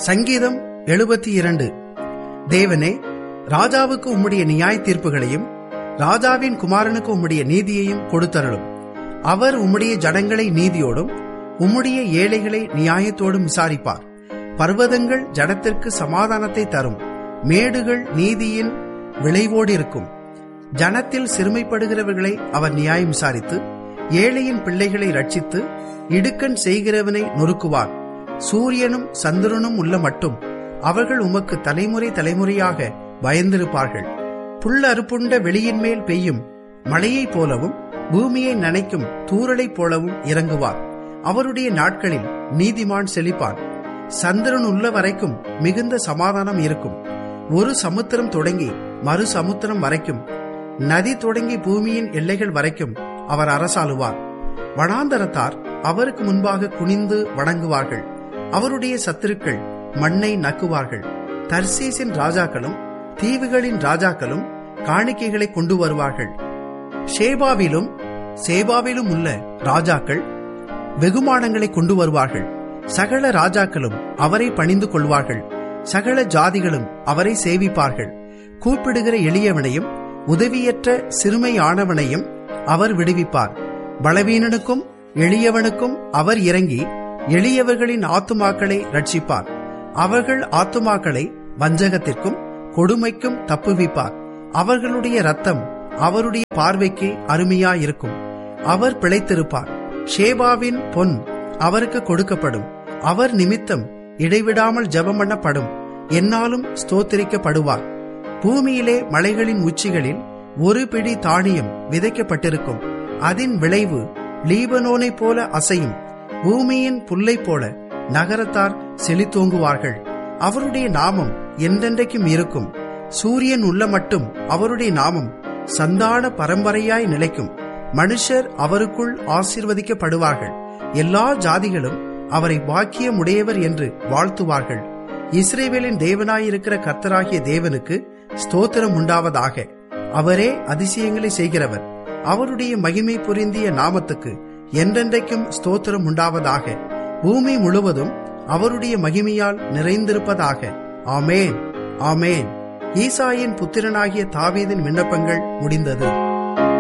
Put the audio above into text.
சங்கீதம் எழுபத்தி இரண்டு தேவனே ராஜாவுக்கு உம்முடைய நியாய தீர்ப்புகளையும் ராஜாவின் குமாரனுக்கு உம்முடைய நீதியையும் கொடுத்தருளும் அவர் உம்முடைய ஜனங்களை நீதியோடும் உம்முடைய ஏழைகளை நியாயத்தோடும் விசாரிப்பார் பர்வதங்கள் ஜனத்திற்கு சமாதானத்தை தரும் மேடுகள் நீதியின் விளைவோடு இருக்கும் ஜனத்தில் சிறுமைப்படுகிறவர்களை அவர் நியாயம் விசாரித்து ஏழையின் பிள்ளைகளை ரட்சித்து இடுக்கண் செய்கிறவனை நொறுக்குவார் சூரியனும் சந்திரனும் உள்ள மட்டும் அவர்கள் உமக்கு தலைமுறை தலைமுறையாக பயந்திருப்பார்கள் புல் அறுப்புண்ட வெளியின் மேல் பெய்யும் மழையைப் போலவும் பூமியை நனைக்கும் தூறலைப் போலவும் இறங்குவார் அவருடைய நாட்களில் நீதிமான் செழிப்பான் சந்திரன் உள்ள வரைக்கும் மிகுந்த சமாதானம் இருக்கும் ஒரு சமுத்திரம் தொடங்கி மறு சமுத்திரம் வரைக்கும் நதி தொடங்கி பூமியின் எல்லைகள் வரைக்கும் அவர் அரசாளுவார் வனாந்தரத்தார் அவருக்கு முன்பாக குனிந்து வணங்குவார்கள் அவருடைய சத்துருக்கள் மண்ணை நக்குவார்கள் தர்சீசின் ராஜாக்களும் தீவுகளின் ராஜாக்களும் காணிக்கைகளை கொண்டு வருவார்கள் ஷேபாவிலும் சேபாவிலும் உள்ள ராஜாக்கள் வெகுமானங்களை கொண்டு வருவார்கள் சகல ராஜாக்களும் அவரை பணிந்து கொள்வார்கள் சகல ஜாதிகளும் அவரை சேவிப்பார்கள் கூப்பிடுகிற எளியவனையும் உதவியற்ற சிறுமையானவனையும் அவர் விடுவிப்பார் பலவீனனுக்கும் எளியவனுக்கும் அவர் இறங்கி எளியவர்களின் ஆத்துமாக்களை ரட்சிப்பார் அவர்கள் ஆத்துமாக்களை வஞ்சகத்திற்கும் கொடுமைக்கும் தப்புவிப்பார் அவர்களுடைய ரத்தம் அவருடைய பார்வைக்கு அருமையாயிருக்கும் அவர் பிழைத்திருப்பார் ஷேபாவின் பொன் அவருக்கு கொடுக்கப்படும் அவர் நிமித்தம் இடைவிடாமல் ஜெபம் பண்ணப்படும் என்னாலும் ஸ்தோத்திரிக்கப்படுவார் பூமியிலே மலைகளின் உச்சிகளில் ஒரு பிடி தானியம் விதைக்கப்பட்டிருக்கும் அதன் விளைவு லீபனோனைப் போல அசையும் பூமியின் புல்லைப் போல நகரத்தார் செழித்தோங்குவார்கள் அவருடைய நாமம் என்றென்றைக்கும் இருக்கும் சூரியன் உள்ள மட்டும் அவருடைய நாமம் சந்தான பரம்பரையாய் நிலைக்கும் மனுஷர் அவருக்குள் ஆசீர்வதிக்கப்படுவார்கள் எல்லா ஜாதிகளும் அவரை பாக்கியமுடையவர் என்று வாழ்த்துவார்கள் இஸ்ரேவேலின் தேவனாயிருக்கிற கர்த்தராகிய தேவனுக்கு ஸ்தோத்திரம் உண்டாவதாக அவரே அதிசயங்களை செய்கிறவர் அவருடைய மகிமை புரிந்திய நாமத்துக்கு என்றென்றைக்கும் ஸ்தோத்திரம் உண்டாவதாக பூமி முழுவதும் அவருடைய மகிமையால் நிறைந்திருப்பதாக ஆமேன் ஆமேன் ஈசாயின் புத்திரனாகிய தாவீதின் விண்ணப்பங்கள் முடிந்தது